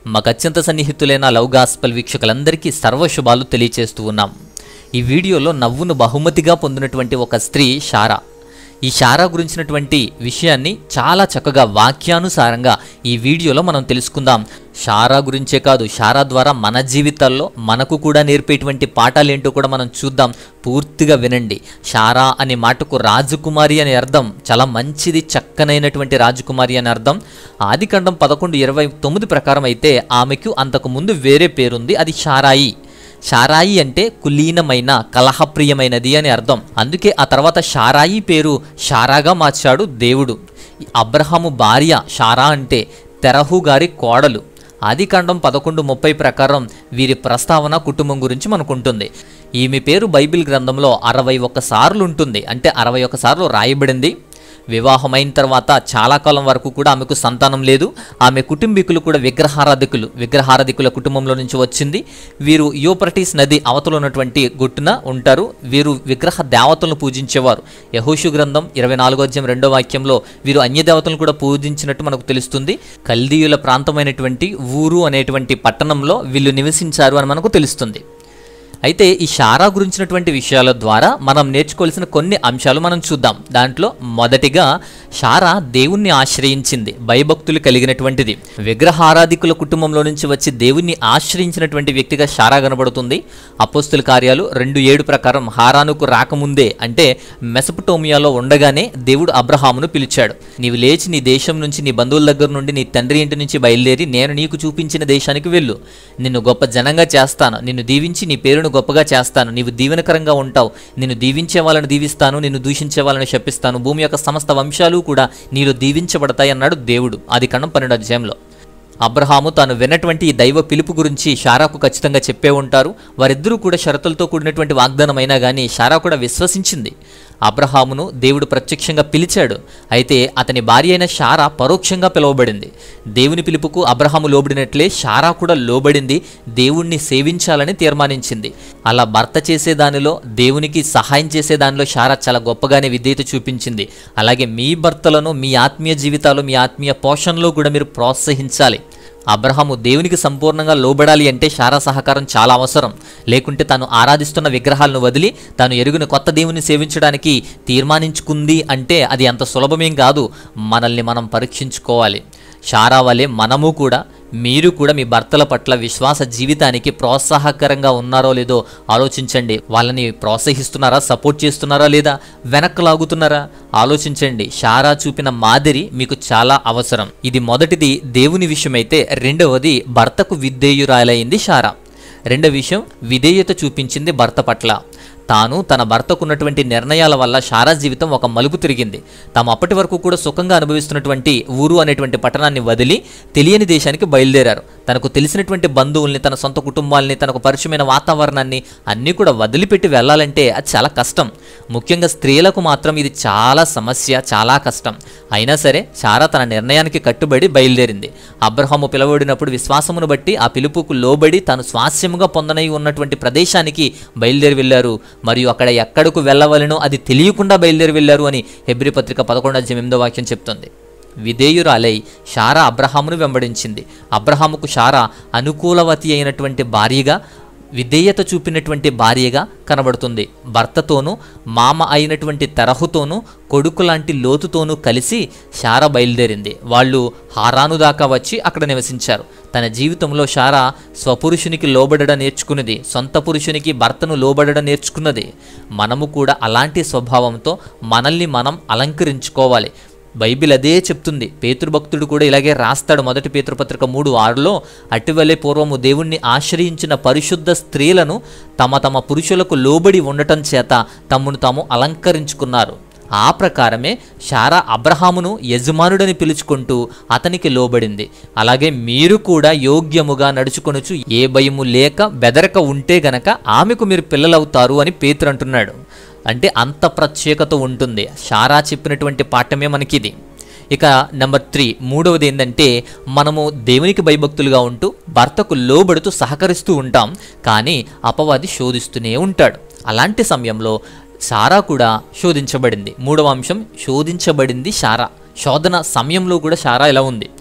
మాకు అత్యంత సన్నిహితులైన love gospel వీక్షకులందరికీ సర్వశుభాలు తెలియచేస్తూ ఉన్నాం ఈ వీడియోలో నవ్వును బహుమతిగా పొందినటువంటి ఒక స్త్రీ షారా ఈ షారా గురించినటువంటి విషయాన్ని చాలా చక్కగా వాక్యానుసారంగా ఈ వీడియోలో మనం తెలుసుకుందాం షారా గురించే కాదు షారా ద్వారా మన జీవితాల్లో మనకు కూడా నేర్పేటువంటి పాఠాలేంటో కూడా మనం చూద్దాం పూర్తిగా వినండి షారా అనే మాటకు రాజకుమారి అనే అర్థం చాలా మంచిది చక్కనైనటువంటి రాజకుమారి అనే అర్థం ఆదికాండం పదకొండు ఇరవై తొమ్మిది ప్రకారం అయితే ఆమెకు అంతకు ముందు వేరే పేరుంది అది షారాయి షారాయి అంటే కులీనమైన కలహప్రియమైనది అని అర్థం అందుకే ఆ తర్వాత షారాయి పేరు షారాగా మార్చాడు దేవుడు ఈ అబ్రహాము భార్య షారా అంటే తెరహు గారి కోడలు ఆదికాండం పదకొండు ముప్పై ప్రకారం వీరి ప్రస్తావన కుటుంబం గురించి మనకుంటుంది ఈమె పేరు బైబిల్ గ్రంథంలో అరవై ఒక్క సార్లు ఉంటుంది అంటే అరవై ఒక్క సార్లు రాయబడింది వివాహమైన తర్వాత చాలా కాలం వరకు కూడా ఆమెకు సంతానం లేదు ఆమె కుటుంబీకులు కూడా విగ్రహారాధికులు విగ్రహారాధికుల కుటుంబంలో నుంచి వచ్చింది వీరు యూపరటీస్ నది అవతల ఉన్నటువంటి గుట్టున ఉంటారు వీరు విగ్రహ దేవతలను పూజించేవారు యహోషు గ్రంథం ఇరవై నాలుగో అధ్యాయం రెండో వాక్యంలో వీరు అన్య దేవతలను కూడా పూజించినట్టు మనకు తెలుస్తుంది కల్దీయుల ప్రాంతమైనటువంటి ఊరు అనేటువంటి పట్టణంలో వీళ్ళు నివసించారు అని మనకు తెలుస్తుంది అయితే ఈ షారా గురించినటువంటి విషయాల ద్వారా మనం నేర్చుకోవాల్సిన కొన్ని అంశాలు మనం చూద్దాం దాంట్లో మొదటిగా షారా దేవుణ్ణి ఆశ్రయించింది భయభక్తులు కలిగినటువంటిది విగ్రహారాధికుల కుటుంబంలో నుంచి వచ్చి దేవుణ్ణి ఆశ్రయించినటువంటి వ్యక్తిగా షారా కనబడుతుంది అపోస్తుల కార్యాలు రెండు ఏడు ప్రకారం హారానుకు రాకముందే అంటే మెసపటోమియాలో ఉండగానే దేవుడు అబ్రహామును పిలిచాడు నీవు లేచి నీ దేశం నుంచి నీ బంధువుల దగ్గర నుండి నీ తండ్రి ఇంటి నుంచి బయలుదేరి నేను నీకు చూపించిన దేశానికి వెళ్ళు నిన్ను గొప్ప జనంగా చేస్తాను నిన్ను దీవించి నీ పేరును గొప్పగా చేస్తాను నీవు దీవెనకరంగా ఉంటావు నిన్ను దీవించే వాళ్ళని దీవిస్తాను నిన్ను దూషించే వాళ్ళని శపిస్తాను భూమి యొక్క సమస్త వంశాలు కూడా నీలో దీవించబడతాయి అన్నాడు దేవుడు అది కణం పన్నెండు అధ్యాయంలో అబ్రహాము తాను విన్నటువంటి ఈ దైవ పిలుపు గురించి షారాకు ఖచ్చితంగా చెప్పే ఉంటారు వారిద్దరూ కూడా షరతులతో కూడినటువంటి వాగ్దానం అయినా కానీ షారా కూడా విశ్వసించింది అబ్రహామును దేవుడు ప్రత్యక్షంగా పిలిచాడు అయితే అతని భార్య అయిన షారా పరోక్షంగా పిలువబడింది దేవుని పిలుపుకు అబ్రహాము లోబడినట్లే షారా కూడా లోబడింది దేవుణ్ణి సేవించాలని తీర్మానించింది అలా భర్త చేసే దానిలో దేవునికి సహాయం చేసే దానిలో షారా చాలా గొప్పగానే విధేయత చూపించింది అలాగే మీ భర్తలను మీ ఆత్మీయ జీవితాలు మీ ఆత్మీయ పోషణలో కూడా మీరు ప్రోత్సహించాలి అబ్రహాము దేవునికి సంపూర్ణంగా లోబడాలి అంటే శారా సహకారం చాలా అవసరం లేకుంటే తాను ఆరాధిస్తున్న విగ్రహాలను వదిలి తాను ఎరుగున కొత్త దేవుని సేవించడానికి తీర్మానించుకుంది అంటే అది అంత సులభమేం కాదు మనల్ని మనం పరీక్షించుకోవాలి షారా వలె మనము కూడా మీరు కూడా మీ భర్తల పట్ల విశ్వాస జీవితానికి ప్రోత్సాహకరంగా ఉన్నారో లేదో ఆలోచించండి వాళ్ళని ప్రోత్సహిస్తున్నారా సపోర్ట్ చేస్తున్నారా లేదా వెనక్కి లాగుతున్నారా ఆలోచించండి షారా చూపిన మాదిరి మీకు చాలా అవసరం ఇది మొదటిది దేవుని విషయమైతే రెండవది భర్తకు విధేయురాలైంది షారా రెండవ విషయం విధేయత చూపించింది భర్త పట్ల తాను తన భర్తకున్నటువంటి నిర్ణయాల వల్ల షారా జీవితం ఒక మలుపు తిరిగింది తాము అప్పటి వరకు కూడా సుఖంగా అనుభవిస్తున్నటువంటి ఊరు అనేటువంటి పట్టణాన్ని వదిలి తెలియని దేశానికి బయలుదేరారు తనకు తెలిసినటువంటి బంధువుల్ని తన సొంత కుటుంబాల్ని తనకు పరిచయమైన వాతావరణాన్ని అన్నీ కూడా వదిలిపెట్టి వెళ్ళాలంటే అది చాలా కష్టం ముఖ్యంగా స్త్రీలకు మాత్రం ఇది చాలా సమస్య చాలా కష్టం అయినా సరే షారా తన నిర్ణయానికి కట్టుబడి బయలుదేరింది అబ్రహాము పిలవడినప్పుడు విశ్వాసమును బట్టి ఆ పిలుపుకు లోబడి తాను స్వాస్యముగా పొందనై ఉన్నటువంటి ప్రదేశానికి బయలుదేరి వెళ్ళారు మరియు అక్కడ ఎక్కడకు వెళ్ళవలనో అది తెలియకుండా బయలుదేరి వెళ్ళారు అని హెబ్రి పత్రిక పదకొండు అధ్యాయం ఎనిమిదో వాక్యం చెప్తుంది విధేయురాలై షారా అబ్రహామును వెంబడించింది అబ్రహాముకు షారా అనుకూలవతి అయినటువంటి భార్యగా విధేయత చూపినటువంటి భార్యగా కనబడుతుంది భర్తతోనూ మామ అయినటువంటి తరహుతోనూ కొడుకు లాంటి లోతుతోనూ కలిసి షారా బయలుదేరింది వాళ్ళు హారాను దాకా వచ్చి అక్కడ నివసించారు తన జీవితంలో షారా స్వపురుషునికి లోబడడం నేర్చుకున్నది సొంత పురుషునికి భర్తను లోబడడం నేర్చుకున్నది మనము కూడా అలాంటి స్వభావంతో మనల్ని మనం అలంకరించుకోవాలి బైబిల్ అదే చెప్తుంది పేతృభక్తుడు కూడా ఇలాగే రాస్తాడు మొదటి పేతృపత్రిక మూడు ఆరులో అటువలే పూర్వము దేవుణ్ణి ఆశ్రయించిన పరిశుద్ధ స్త్రీలను తమ తమ పురుషులకు లోబడి ఉండటం చేత తమను తాము అలంకరించుకున్నారు ఆ ప్రకారమే షారా అబ్రహామును యజమానుడని పిలుచుకుంటూ అతనికి లోబడింది అలాగే మీరు కూడా యోగ్యముగా నడుచుకొనుచు ఏ భయము లేక బెదరక ఉంటే గనక ఆమెకు మీరు పిల్లలవుతారు అని పేతురు అంటున్నాడు అంటే అంత ప్రత్యేకత ఉంటుంది షారా చెప్పినటువంటి పాఠమే మనకిది ఇక నెంబర్ త్రీ మూడవది ఏంటంటే మనము దేవునికి భయభక్తులుగా ఉంటూ భర్తకు లోబడుతూ సహకరిస్తూ ఉంటాం కానీ అపవాది శోధిస్తూనే ఉంటాడు అలాంటి సమయంలో సారా కూడా శోధించబడింది మూడవ అంశం శోధించబడింది శారా శోధన సమయంలో కూడా శారా ఇలా ఉంది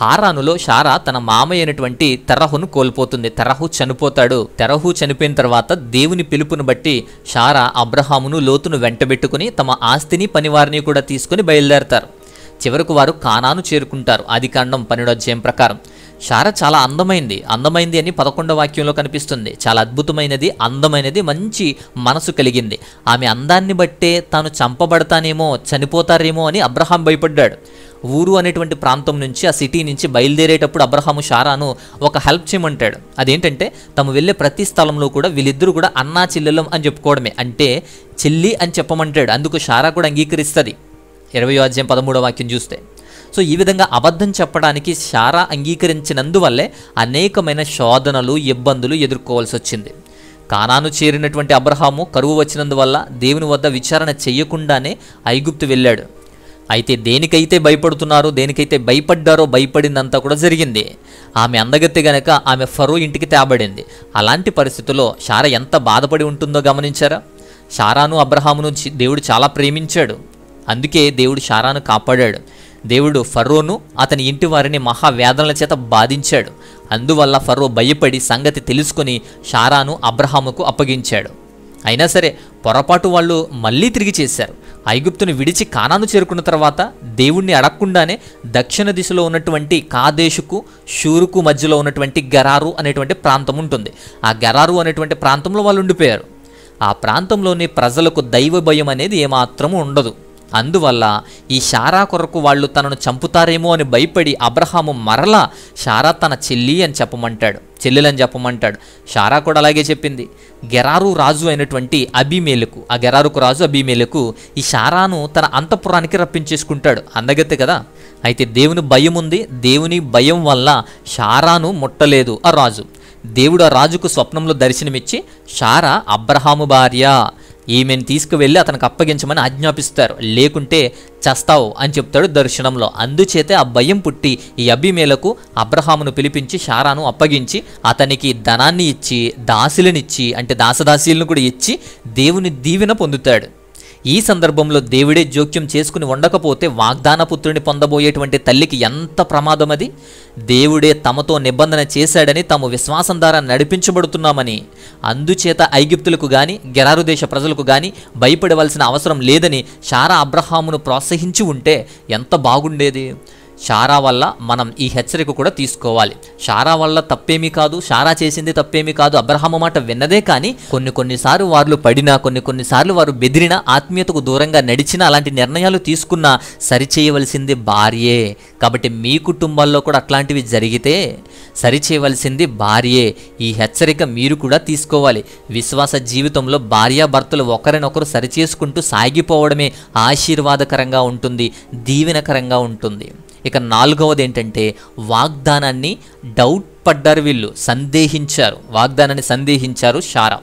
హారానులో షారా తన మామయ్య అయినటువంటి తెరహును కోల్పోతుంది తెరహు చనిపోతాడు తెరహు చనిపోయిన తర్వాత దేవుని పిలుపును బట్టి షారా అబ్రహామును లోతును వెంటబెట్టుకుని తమ ఆస్తిని పనివారిని కూడా తీసుకుని బయలుదేరతారు చివరకు వారు కానాను చేరుకుంటారు ఆదికాండం పన్నెండో అధ్యాయం ప్రకారం షార చాలా అందమైంది అందమైంది అని పదకొండవ వాక్యంలో కనిపిస్తుంది చాలా అద్భుతమైనది అందమైనది మంచి మనసు కలిగింది ఆమె అందాన్ని బట్టే తాను చంపబడతానేమో చనిపోతారేమో అని అబ్రహాం భయపడ్డాడు ఊరు అనేటువంటి ప్రాంతం నుంచి ఆ సిటీ నుంచి బయలుదేరేటప్పుడు అబ్రహాము షారాను ఒక హెల్ప్ చేయమంటాడు అదేంటంటే తాము వెళ్ళే ప్రతి స్థలంలో కూడా వీళ్ళిద్దరూ కూడా అన్నా చెల్లెలం అని చెప్పుకోవడమే అంటే చెల్లి అని చెప్పమంటాడు అందుకు షారా కూడా అంగీకరిస్తుంది ఇరవై అధ్యాయం పదమూడవ వాక్యం చూస్తే సో ఈ విధంగా అబద్ధం చెప్పడానికి శారా అంగీకరించినందువల్లే అనేకమైన శోధనలు ఇబ్బందులు ఎదుర్కోవాల్సి వచ్చింది కానాను చేరినటువంటి అబ్రహాము కరువు వచ్చినందువల్ల దేవుని వద్ద విచారణ చెయ్యకుండానే ఐగుప్తు వెళ్ళాడు అయితే దేనికైతే భయపడుతున్నారో దేనికైతే భయపడ్డారో భయపడిందంతా కూడా జరిగింది ఆమె అందగత్తె గనక ఆమె ఫరో ఇంటికి తేబడింది అలాంటి పరిస్థితుల్లో శార ఎంత బాధపడి ఉంటుందో గమనించారా శారాను అబ్రహామును చి- దేవుడు చాలా ప్రేమించాడు అందుకే దేవుడు షారాను కాపాడాడు దేవుడు ఫరోను అతని ఇంటి వారిని మహావేదనల చేత బాధించాడు అందువల్ల ఫరో భయపడి సంగతి తెలుసుకొని షారాను అబ్రహాముకు అప్పగించాడు అయినా సరే పొరపాటు వాళ్ళు మళ్ళీ తిరిగి చేశారు ఐగుప్తును విడిచి కానాను చేరుకున్న తర్వాత దేవుణ్ణి అడగకుండానే దక్షిణ దిశలో ఉన్నటువంటి కాదేశుకు షూరుకు మధ్యలో ఉన్నటువంటి గరారు అనేటువంటి ప్రాంతం ఉంటుంది ఆ గరారు అనేటువంటి ప్రాంతంలో వాళ్ళు ఉండిపోయారు ఆ ప్రాంతంలోని ప్రజలకు దైవ భయం అనేది ఏమాత్రము ఉండదు అందువల్ల ఈ షారా కొరకు వాళ్ళు తనను చంపుతారేమో అని భయపడి అబ్రహాము మరలా షారా తన చెల్లి అని చెప్పమంటాడు చెల్లెలని చెప్పమంటాడు షారా కూడా అలాగే చెప్పింది గెరారు రాజు అయినటువంటి అబిమేలకు ఆ గెరారుకు రాజు అబిమేలకు ఈ షారాను తన అంతఃపురానికి రప్పించేసుకుంటాడు అందగత్తె కదా అయితే దేవుని భయం ఉంది దేవుని భయం వల్ల షారాను ముట్టలేదు ఆ రాజు దేవుడు ఆ రాజుకు స్వప్నంలో దర్శనమిచ్చి షారా అబ్రహాము భార్య ఈమెను తీసుకువెళ్ళి అతనికి అప్పగించమని ఆజ్ఞాపిస్తారు లేకుంటే చస్తావు అని చెప్తాడు దర్శనంలో అందుచేతే ఆ భయం పుట్టి ఈ అభిమేలకు అబ్రహామును పిలిపించి షారాను అప్పగించి అతనికి ధనాన్ని ఇచ్చి దాసులనిచ్చి అంటే దాసదాసీలను కూడా ఇచ్చి దేవుని దీవెన పొందుతాడు ఈ సందర్భంలో దేవుడే జోక్యం చేసుకుని ఉండకపోతే వాగ్దాన పుత్రుని పొందబోయేటువంటి తల్లికి ఎంత ప్రమాదం అది దేవుడే తమతో నిబంధన చేశాడని తాము విశ్వాసం ద్వారా నడిపించబడుతున్నామని అందుచేత ఐగిప్తులకు గాని గెరారు దేశ ప్రజలకు గాని భయపడవలసిన అవసరం లేదని షారా అబ్రహామును ప్రోత్సహించి ఉంటే ఎంత బాగుండేది షారా వల్ల మనం ఈ హెచ్చరిక కూడా తీసుకోవాలి షారా వల్ల తప్పేమీ కాదు షారా చేసింది తప్పేమీ కాదు అబ్రహాము మాట విన్నదే కానీ కొన్ని కొన్నిసార్లు వారు పడినా కొన్ని కొన్నిసార్లు వారు బెదిరినా ఆత్మీయతకు దూరంగా నడిచినా అలాంటి నిర్ణయాలు తీసుకున్నా సరిచేయవలసింది భార్యే కాబట్టి మీ కుటుంబాల్లో కూడా అట్లాంటివి జరిగితే సరిచేయవలసింది భార్యే ఈ హెచ్చరిక మీరు కూడా తీసుకోవాలి విశ్వాస జీవితంలో భార్యాభర్తలు ఒకరినొకరు సరిచేసుకుంటూ సాగిపోవడమే ఆశీర్వాదకరంగా ఉంటుంది దీవెనకరంగా ఉంటుంది ఇక నాలుగవది ఏంటంటే వాగ్దానాన్ని డౌట్ పడ్డారు వీళ్ళు సందేహించారు వాగ్దానాన్ని సందేహించారు షారా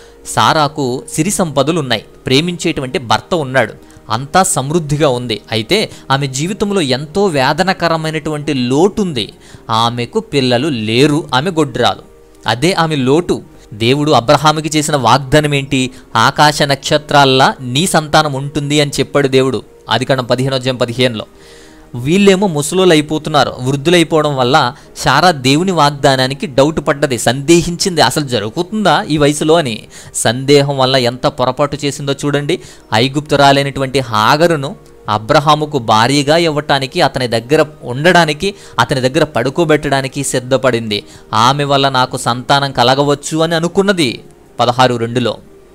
సారాకు సిరి సంపదలు ఉన్నాయి ప్రేమించేటువంటి భర్త ఉన్నాడు అంతా సమృద్ధిగా ఉంది అయితే ఆమె జీవితంలో ఎంతో వేదనకరమైనటువంటి లోటు ఉంది ఆమెకు పిల్లలు లేరు ఆమె గొడ్రాలు అదే ఆమె లోటు దేవుడు అబ్రహాముకి చేసిన వాగ్దానం ఏంటి ఆకాశ నక్షత్రాల్లా నీ సంతానం ఉంటుంది అని చెప్పాడు దేవుడు ఆదికాండం పదిహేను అధ్యాయం పదిహేనులో వీళ్ళేమో ముసలోళ్ళు అయిపోతున్నారు వృద్ధులైపోవడం వల్ల శారా దేవుని వాగ్దానానికి డౌట్ పడ్డది సందేహించింది అసలు జరుగుతుందా ఈ వయసులో అని సందేహం వల్ల ఎంత పొరపాటు చేసిందో చూడండి ఐగుప్తురాలైనటువంటి హాగరును అబ్రహాముకు భార్యగా ఇవ్వటానికి అతని దగ్గర ఉండడానికి అతని దగ్గర పడుకోబెట్టడానికి సిద్ధపడింది ఆమె వల్ల నాకు సంతానం కలగవచ్చు అని అనుకున్నది పదహారు రెండులో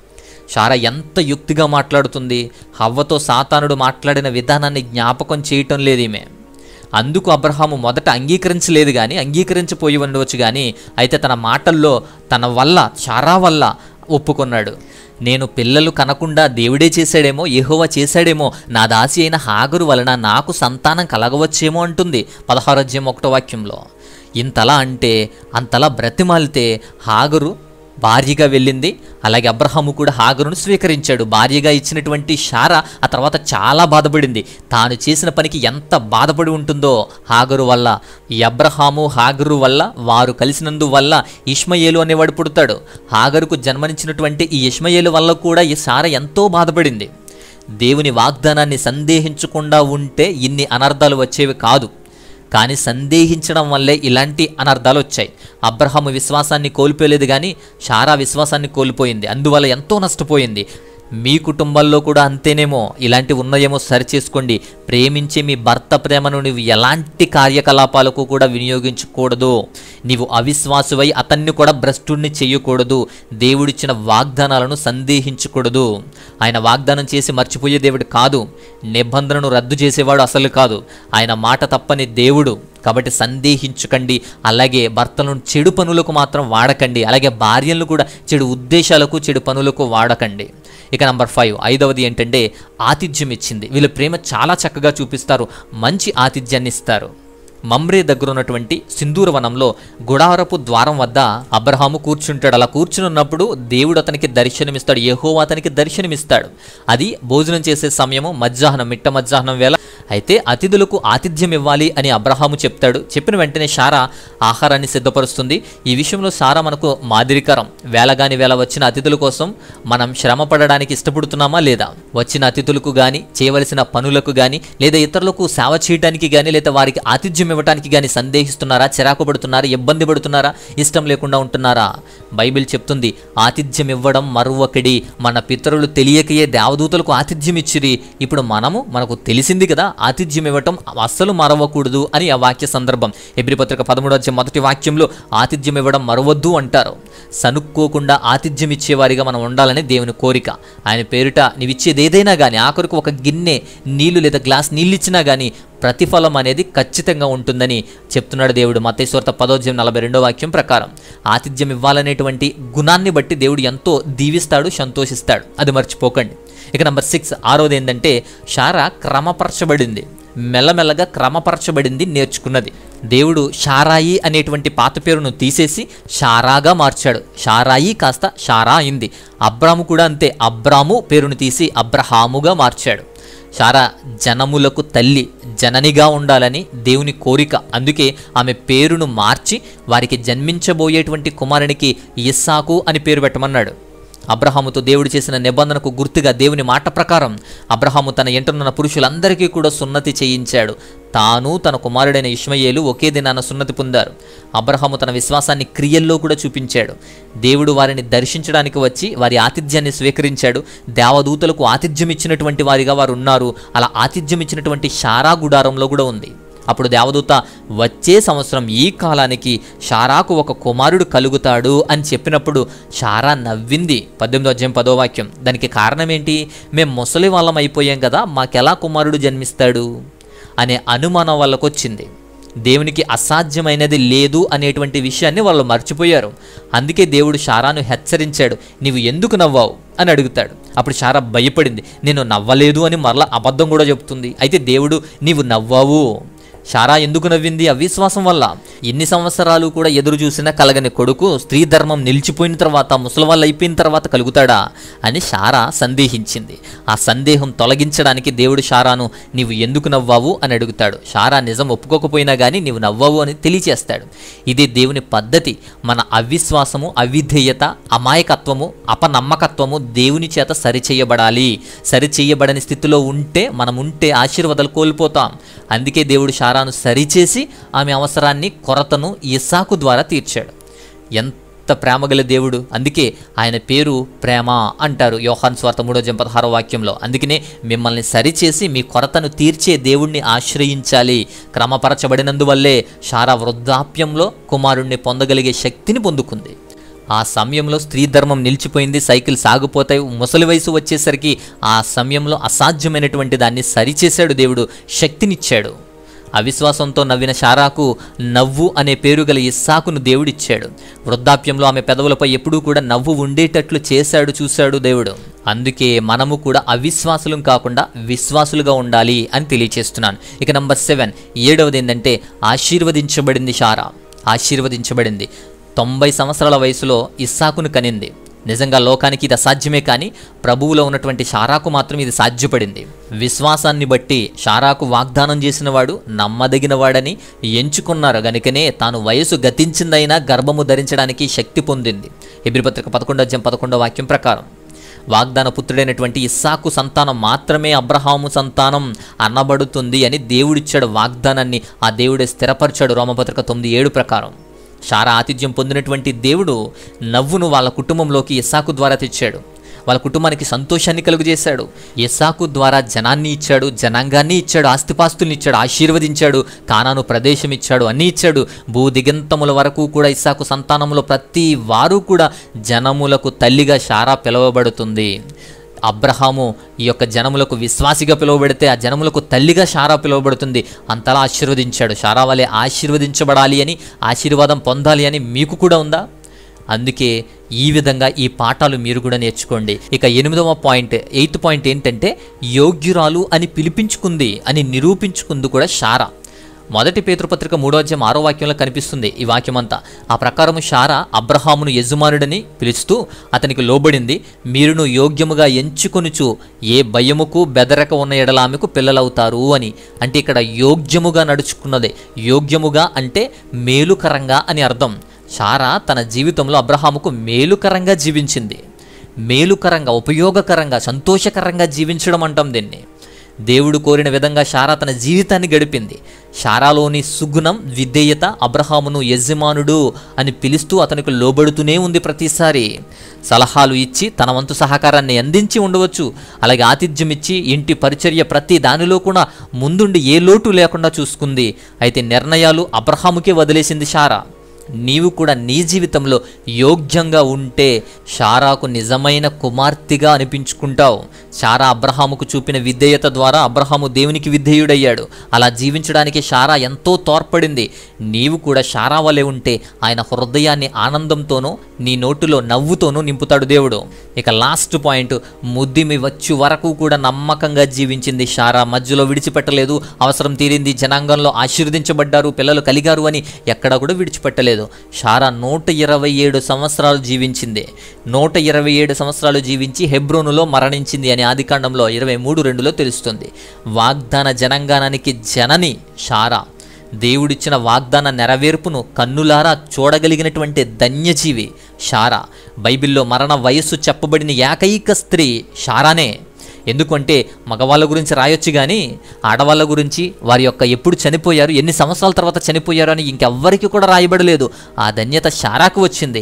షారా ఎంత యుక్తిగా మాట్లాడుతుంది హవ్వతో సాతానుడు మాట్లాడిన విధానాన్ని జ్ఞాపకం చేయటం లేదు ఈమె అందుకు అబ్రహాము మొదట అంగీకరించలేదు కానీ అంగీకరించిపోయి ఉండవచ్చు కానీ అయితే తన మాటల్లో తన వల్ల చారా వల్ల ఒప్పుకున్నాడు నేను పిల్లలు కనకుండా దేవుడే చేశాడేమో యెహోవా చేశాడేమో నా దాసి అయిన హాగరు వలన నాకు సంతానం కలగవచ్చేమో అంటుంది పదహారోధ్యం ఒకటో వాక్యంలో ఇంతలా అంటే అంతలా బ్రతిమాలితే హాగరు భార్యగా వెళ్ళింది అలాగే అబ్రహాము కూడా హాగరును స్వీకరించాడు భార్యగా ఇచ్చినటువంటి షారా ఆ తర్వాత చాలా బాధపడింది తాను చేసిన పనికి ఎంత బాధపడి ఉంటుందో హాగరు వల్ల ఈ అబ్రహాము హాగరు వల్ల వారు కలిసినందు వల్ల ఇష్మయేలు అనేవాడు పుడతాడు హాగరుకు జన్మనిచ్చినటువంటి ఈ ఇష్మయేలు వల్ల కూడా ఈ షారా ఎంతో బాధపడింది దేవుని వాగ్దానాన్ని సందేహించకుండా ఉంటే ఇన్ని అనర్థాలు వచ్చేవి కాదు కానీ సందేహించడం వల్లే ఇలాంటి అనర్థాలు వచ్చాయి అబ్రహాము విశ్వాసాన్ని కోల్పోలేదు కానీ షారా విశ్వాసాన్ని కోల్పోయింది అందువల్ల ఎంతో నష్టపోయింది మీ కుటుంబాల్లో కూడా అంతేనేమో ఇలాంటి ఉన్నాయేమో సరి చేసుకోండి ప్రేమించే మీ భర్త ప్రేమను నువ్వు ఎలాంటి కార్యకలాపాలకు కూడా వినియోగించకూడదు నీవు అవిశ్వాసువై అతన్ని కూడా భ్రష్టుణ్ణి చేయకూడదు దేవుడిచ్చిన వాగ్దానాలను సందేహించకూడదు ఆయన వాగ్దానం చేసి మర్చిపోయే దేవుడు కాదు నిబంధనను రద్దు చేసేవాడు అసలు కాదు ఆయన మాట తప్పని దేవుడు కాబట్టి సందేహించకండి అలాగే భర్తలను చెడు పనులకు మాత్రం వాడకండి అలాగే భార్యలను కూడా చెడు ఉద్దేశాలకు చెడు పనులకు వాడకండి ఇక నంబర్ ఫైవ్ ఐదవది ఏంటంటే ఆతిథ్యం ఇచ్చింది వీళ్ళ ప్రేమ చాలా చక్కగా చూపిస్తారు మంచి ఆతిథ్యాన్ని ఇస్తారు మమ్రే దగ్గర ఉన్నటువంటి సింధూర వనంలో గుడారపు ద్వారం వద్ద అబ్రహాము కూర్చుంటాడు అలా కూర్చున్నప్పుడు దేవుడు అతనికి దర్శనమిస్తాడు యెహో అతనికి దర్శనమిస్తాడు అది భోజనం చేసే సమయము మధ్యాహ్నం మిట్ట మధ్యాహ్నం వేళ అయితే అతిథులకు ఆతిథ్యం ఇవ్వాలి అని అబ్రహాము చెప్తాడు చెప్పిన వెంటనే షారా ఆహారాన్ని సిద్ధపరుస్తుంది ఈ విషయంలో షారా మనకు మాదిరికరం వేళగాని వేళ వచ్చిన అతిథుల కోసం మనం శ్రమ పడడానికి ఇష్టపడుతున్నామా లేదా వచ్చిన అతిథులకు గాని చేయవలసిన పనులకు గాని లేదా ఇతరులకు సేవ చేయడానికి గాని లేదా వారికి ఆతిథ్యం ఇవ్వడానికి గాని సందేహిస్తున్నారా చిరాకు పడుతున్నారా ఇబ్బంది పడుతున్నారా ఇష్టం లేకుండా ఉంటున్నారా బైబిల్ చెప్తుంది ఆతిథ్యం ఇవ్వడం మరొకడి మన పితరులు తెలియకయే దేవదూతలకు ఆతిథ్యం ఇచ్చిరి ఇప్పుడు మనము మనకు తెలిసింది కదా ఆతిథ్యం ఇవ్వటం అస్సలు మరవకూడదు అని ఆ వాక్య సందర్భం ఎబ్రి పత్రిక పదమూడు వచ్చే మొదటి వాక్యంలో ఆతిథ్యం ఇవ్వడం మరవద్దు అంటారు సనుక్కోకుండా ఆతిథ్యం ఇచ్చేవారిగా మనం ఉండాలని దేవుని కోరిక ఆయన పేరిట నీవిచ్చేది ఏదైనా కానీ ఆఖరికి ఒక గిన్నె నీళ్లు లేదా గ్లాస్ నీళ్ళు ఇచ్చినా కానీ ప్రతిఫలం అనేది ఖచ్చితంగా ఉంటుందని చెప్తున్నాడు దేవుడు మతేశ్వర్త పదోధ్యం నలభై రెండో వాక్యం ప్రకారం ఆతిథ్యం ఇవ్వాలనేటువంటి గుణాన్ని బట్టి దేవుడు ఎంతో దీవిస్తాడు సంతోషిస్తాడు అది మర్చిపోకండి ఇక నంబర్ సిక్స్ ఆరోది ఏంటంటే షారా క్రమపరచబడింది మెల్లమెల్లగా క్రమపరచబడింది నేర్చుకున్నది దేవుడు షారాయి అనేటువంటి పాత పేరును తీసేసి షారాగా మార్చాడు షారాయి కాస్త షారా అయింది అబ్రాము కూడా అంతే అబ్రాము పేరును తీసి అబ్రహాముగా మార్చాడు షారా జనములకు తల్లి జననిగా ఉండాలని దేవుని కోరిక అందుకే ఆమె పేరును మార్చి వారికి జన్మించబోయేటువంటి కుమారునికి ఇస్సాకు అని పేరు పెట్టమన్నాడు అబ్రహాముతో దేవుడు చేసిన నిబంధనకు గుర్తుగా దేవుని మాట ప్రకారం అబ్రహాము తన ఎంటున్న పురుషులందరికీ కూడా సున్నతి చేయించాడు తాను తన కుమారుడైన ఇష్మయేలు ఒకే దినాన సున్నతి పొందారు అబ్రహాము తన విశ్వాసాన్ని క్రియల్లో కూడా చూపించాడు దేవుడు వారిని దర్శించడానికి వచ్చి వారి ఆతిథ్యాన్ని స్వీకరించాడు దేవదూతలకు ఆతిథ్యం ఇచ్చినటువంటి వారిగా వారు ఉన్నారు అలా ఆతిథ్యం ఇచ్చినటువంటి షారా గుడారంలో కూడా ఉంది అప్పుడు దేవదూత వచ్చే సంవత్సరం ఈ కాలానికి షారాకు ఒక కుమారుడు కలుగుతాడు అని చెప్పినప్పుడు షారా నవ్వింది పద్దెనిమిదో అధ్యాయం పదో వాక్యం దానికి కారణం ఏంటి మేము ముసలి వాళ్ళం అయిపోయాం కదా మాకెలా కుమారుడు జన్మిస్తాడు అనే అనుమానం వాళ్ళకు వచ్చింది దేవునికి అసాధ్యమైనది లేదు అనేటువంటి విషయాన్ని వాళ్ళు మర్చిపోయారు అందుకే దేవుడు షారాను హెచ్చరించాడు నీవు ఎందుకు నవ్వావు అని అడుగుతాడు అప్పుడు షారా భయపడింది నేను నవ్వలేదు అని మరలా అబద్ధం కూడా చెప్తుంది అయితే దేవుడు నీవు నవ్వావు షారా ఎందుకు నవ్వింది అవిశ్వాసం వల్ల ఎన్ని సంవత్సరాలు కూడా ఎదురు చూసినా కలగని కొడుకు స్త్రీ ధర్మం నిలిచిపోయిన తర్వాత ముసలివాళ్ళు అయిపోయిన తర్వాత కలుగుతాడా అని షారా సందేహించింది ఆ సందేహం తొలగించడానికి దేవుడు షారాను నీవు ఎందుకు నవ్వావు అని అడుగుతాడు షారా నిజం ఒప్పుకోకపోయినా కానీ నీవు నవ్వావు అని తెలియచేస్తాడు ఇది దేవుని పద్ధతి మన అవిశ్వాసము అవిధేయత అమాయకత్వము అపనమ్మకత్వము దేవుని చేత సరిచేయబడాలి సరిచేయబడని స్థితిలో ఉంటే మనం ఉంటే ఆశీర్వాదాలు కోల్పోతాం అందుకే దేవుడు షారాను సరిచేసి ఆమె అవసరాన్ని కొరతను ఇసాకు ద్వారా తీర్చాడు ఎంత ప్రేమగల దేవుడు అందుకే ఆయన పేరు ప్రేమ అంటారు యోహాన్ స్వార్థ మూడో జం పదహారో వాక్యంలో అందుకనే మిమ్మల్ని సరిచేసి మీ కొరతను తీర్చే దేవుణ్ణి ఆశ్రయించాలి క్రమపరచబడినందువల్లే షారా వృద్ధాప్యంలో కుమారుణ్ణి పొందగలిగే శక్తిని పొందుకుంది ఆ సమయంలో స్త్రీ ధర్మం నిలిచిపోయింది సైకిల్ సాగిపోతాయి ముసలి వయసు వచ్చేసరికి ఆ సమయంలో అసాధ్యమైనటువంటి దాన్ని సరిచేశాడు దేవుడు శక్తినిచ్చాడు అవిశ్వాసంతో నవ్విన షారాకు నవ్వు అనే పేరు గల ఇస్సాకును దేవుడిచ్చాడు వృద్ధాప్యంలో ఆమె పెదవులపై ఎప్పుడూ కూడా నవ్వు ఉండేటట్లు చేశాడు చూశాడు దేవుడు అందుకే మనము కూడా అవిశ్వాసులం కాకుండా విశ్వాసులుగా ఉండాలి అని తెలియచేస్తున్నాను ఇక నంబర్ సెవెన్ ఏడవది ఏంటంటే ఆశీర్వదించబడింది షారా ఆశీర్వదించబడింది తొంభై సంవత్సరాల వయసులో ఇస్సాకును కనింది నిజంగా లోకానికి ఇది అసాధ్యమే కానీ ప్రభువులో ఉన్నటువంటి షారాకు మాత్రం ఇది సాధ్యపడింది విశ్వాసాన్ని బట్టి షారాకు వాగ్దానం చేసినవాడు నమ్మదగినవాడని ఎంచుకున్నారు గనుకనే తాను వయసు గతించిందైనా గర్భము ధరించడానికి శక్తి పొందింది ఎబ్రిపత్రిక పదకొండో అధ్యాయం పదకొండో వాక్యం ప్రకారం వాగ్దాన పుత్రుడైనటువంటి ఇస్సాకు సంతానం మాత్రమే అబ్రహాము సంతానం అనబడుతుంది అని దేవుడిచ్చాడు వాగ్దానాన్ని ఆ దేవుడే స్థిరపరిచాడు రోమపత్రిక తొమ్మిది ఏడు ప్రకారం శారా ఆతిథ్యం పొందినటువంటి దేవుడు నవ్వును వాళ్ళ కుటుంబంలోకి ఇస్సాకు ద్వారా తెచ్చాడు వాళ్ళ కుటుంబానికి సంతోషాన్ని కలుగజేశాడు ఇస్సాకు ద్వారా జనాన్ని ఇచ్చాడు జనాంగాన్ని ఇచ్చాడు ఆస్తిపాస్తుల్ని ఇచ్చాడు ఆశీర్వదించాడు కానాను ప్రదేశం ఇచ్చాడు అన్నీ ఇచ్చాడు భూ దిగంతముల వరకు కూడా ఇస్సాకు సంతానంలో ప్రతి వారు కూడా జనములకు తల్లిగా శారా పిలువబడుతుంది అబ్రహాము ఈ యొక్క జనములకు విశ్వాసిగా పిలువబడితే ఆ జనములకు తల్లిగా శారా పిలువబడుతుంది అంతలా ఆశీర్వదించాడు శారా వలె ఆశీర్వదించబడాలి అని ఆశీర్వాదం పొందాలి అని మీకు కూడా ఉందా అందుకే ఈ విధంగా ఈ పాఠాలు మీరు కూడా నేర్చుకోండి ఇక ఎనిమిదవ పాయింట్ ఎయిత్ పాయింట్ ఏంటంటే యోగ్యురాలు అని పిలిపించుకుంది అని నిరూపించుకుంది కూడా శారా మొదటి పేతృపత్రిక మూడో అధ్యాయం ఆరో వాక్యంలో కనిపిస్తుంది ఈ వాక్యమంతా ఆ ప్రకారము శారా అబ్రహామును యజమానుడని పిలుస్తూ అతనికి లోబడింది మీరును యోగ్యముగా ఎంచుకొనుచు ఏ భయముకు బెదరక ఉన్న ఎడల ఆమెకు పిల్లలవుతారు అని అంటే ఇక్కడ యోగ్యముగా నడుచుకున్నదే యోగ్యముగా అంటే మేలుకరంగా అని అర్థం శారా తన జీవితంలో అబ్రహాముకు మేలుకరంగా జీవించింది మేలుకరంగా ఉపయోగకరంగా సంతోషకరంగా జీవించడం అంటాం దీన్ని దేవుడు కోరిన విధంగా శారా తన జీవితాన్ని గడిపింది శారాలోని సుగుణం విధేయత అబ్రహామును యజమానుడు అని పిలుస్తూ అతనికి లోబడుతూనే ఉంది ప్రతిసారి సలహాలు ఇచ్చి తన వంతు సహకారాన్ని అందించి ఉండవచ్చు అలాగే ఆతిథ్యం ఇచ్చి ఇంటి పరిచర్య ప్రతి దానిలో కూడా ముందుండి ఏ లోటు లేకుండా చూసుకుంది అయితే నిర్ణయాలు అబ్రహాముకే వదిలేసింది శారా నీవు కూడా నీ జీవితంలో యోగ్యంగా ఉంటే షారాకు నిజమైన కుమార్తెగా అనిపించుకుంటావు షారా అబ్రహాముకు చూపిన విధేయత ద్వారా అబ్రహాము దేవునికి విధేయుడయ్యాడు అలా జీవించడానికి షారా ఎంతో తోడ్పడింది నీవు కూడా షారా వలె ఉంటే ఆయన హృదయాన్ని ఆనందంతోనూ నీ నోటిలో నవ్వుతోనూ నింపుతాడు దేవుడు ఇక లాస్ట్ పాయింట్ ముద్దిమి వచ్చి వరకు కూడా నమ్మకంగా జీవించింది షారా మధ్యలో విడిచిపెట్టలేదు అవసరం తీరింది జనాంగంలో ఆశీర్వదించబడ్డారు పిల్లలు కలిగారు అని ఎక్కడ కూడా విడిచిపెట్టలేదు షారా నూట ఇరవై ఏడు సంవత్సరాలు జీవించింది నూట ఇరవై ఏడు సంవత్సరాలు జీవించి హెబ్రోనులో మరణించింది అని ఆదికాండంలో ఇరవై మూడు రెండులో తెలుస్తుంది వాగ్దాన జనాంగానానికి జనని షారా దేవుడిచ్చిన వాగ్దాన నెరవేర్పును కన్నులారా చూడగలిగినటువంటి ధన్యజీవి షారా బైబిల్లో మరణ వయస్సు చెప్పబడిన ఏకైక స్త్రీ షారానే ఎందుకంటే మగవాళ్ళ గురించి రాయొచ్చు కానీ ఆడవాళ్ళ గురించి వారి యొక్క ఎప్పుడు చనిపోయారు ఎన్ని సంవత్సరాల తర్వాత చనిపోయారు అని ఇంకెవ్వరికి కూడా రాయబడలేదు ఆ ధన్యత షారాకు వచ్చింది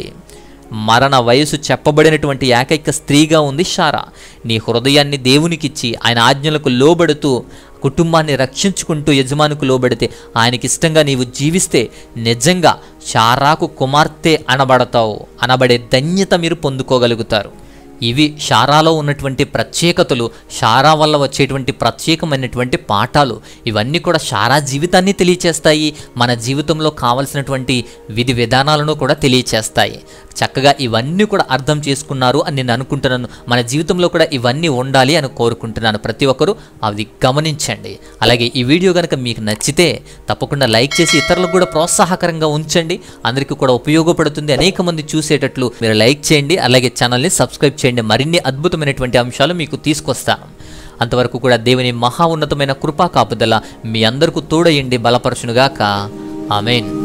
మరణ వయసు చెప్పబడినటువంటి ఏకైక స్త్రీగా ఉంది షారా నీ హృదయాన్ని దేవునికిచ్చి ఆయన ఆజ్ఞలకు లోబడుతూ కుటుంబాన్ని రక్షించుకుంటూ యజమానికి లోబడితే ఆయనకి ఇష్టంగా నీవు జీవిస్తే నిజంగా షారాకు కుమార్తె అనబడతావు అనబడే ధన్యత మీరు పొందుకోగలుగుతారు ఇవి షారాలో ఉన్నటువంటి ప్రత్యేకతలు షారా వల్ల వచ్చేటువంటి ప్రత్యేకమైనటువంటి పాఠాలు ఇవన్నీ కూడా షారా జీవితాన్ని తెలియచేస్తాయి మన జీవితంలో కావలసినటువంటి విధి విధానాలను కూడా తెలియచేస్తాయి చక్కగా ఇవన్నీ కూడా అర్థం చేసుకున్నారు అని నేను అనుకుంటున్నాను మన జీవితంలో కూడా ఇవన్నీ ఉండాలి అని కోరుకుంటున్నాను ప్రతి ఒక్కరూ అవి గమనించండి అలాగే ఈ వీడియో కనుక మీకు నచ్చితే తప్పకుండా లైక్ చేసి ఇతరులకు కూడా ప్రోత్సాహకరంగా ఉంచండి అందరికీ కూడా ఉపయోగపడుతుంది అనేక మంది చూసేటట్లు మీరు లైక్ చేయండి అలాగే ఛానల్ని సబ్స్క్రైబ్ చేయండి మరిన్ని అద్భుతమైనటువంటి అంశాలు మీకు తీసుకొస్తాను అంతవరకు కూడా దేవుని మహా ఉన్నతమైన కృపా కాపుదల మీ అందరికీ తోడయండి బలపరచునుగాక ఆమెన్